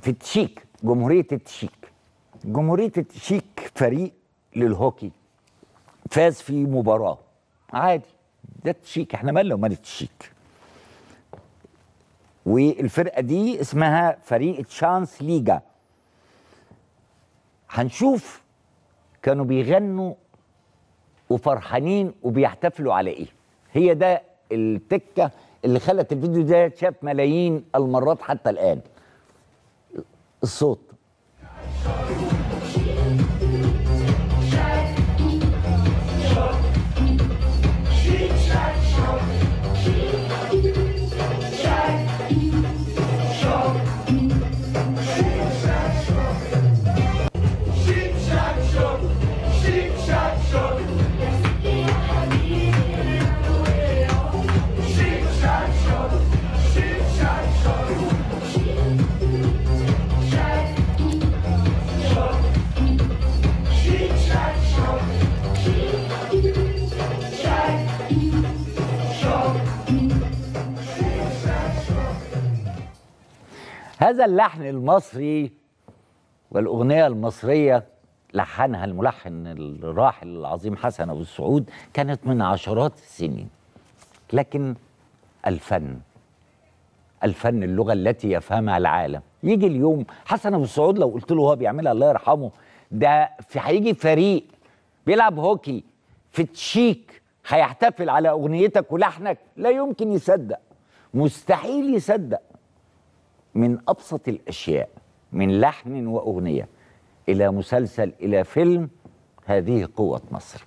في التشيك جمهوريه التشيك جمهوريه التشيك فريق للهوكي فاز في مباراه عادي ده التشيك احنا مالنا ومال التشيك والفرقه دي اسمها فريق تشانس ليجا هنشوف كانوا بيغنوا وفرحانين وبيحتفلوا على ايه هي ده التكه اللي خلت الفيديو ده يتشاف ملايين المرات حتى الان الصوت هذا اللحن المصري والأغنية المصرية لحنها الملحن الراحل العظيم حسن أبو السعود كانت من عشرات السنين لكن الفن الفن اللغة التي يفهمها العالم يجي اليوم حسن أبو السعود لو قلت له هو بيعملها الله يرحمه ده في هيجي فريق بيلعب هوكي في تشيك هيحتفل على أغنيتك ولحنك لا يمكن يصدق مستحيل يصدق من ابسط الاشياء من لحن واغنيه الى مسلسل الى فيلم هذه قوه مصر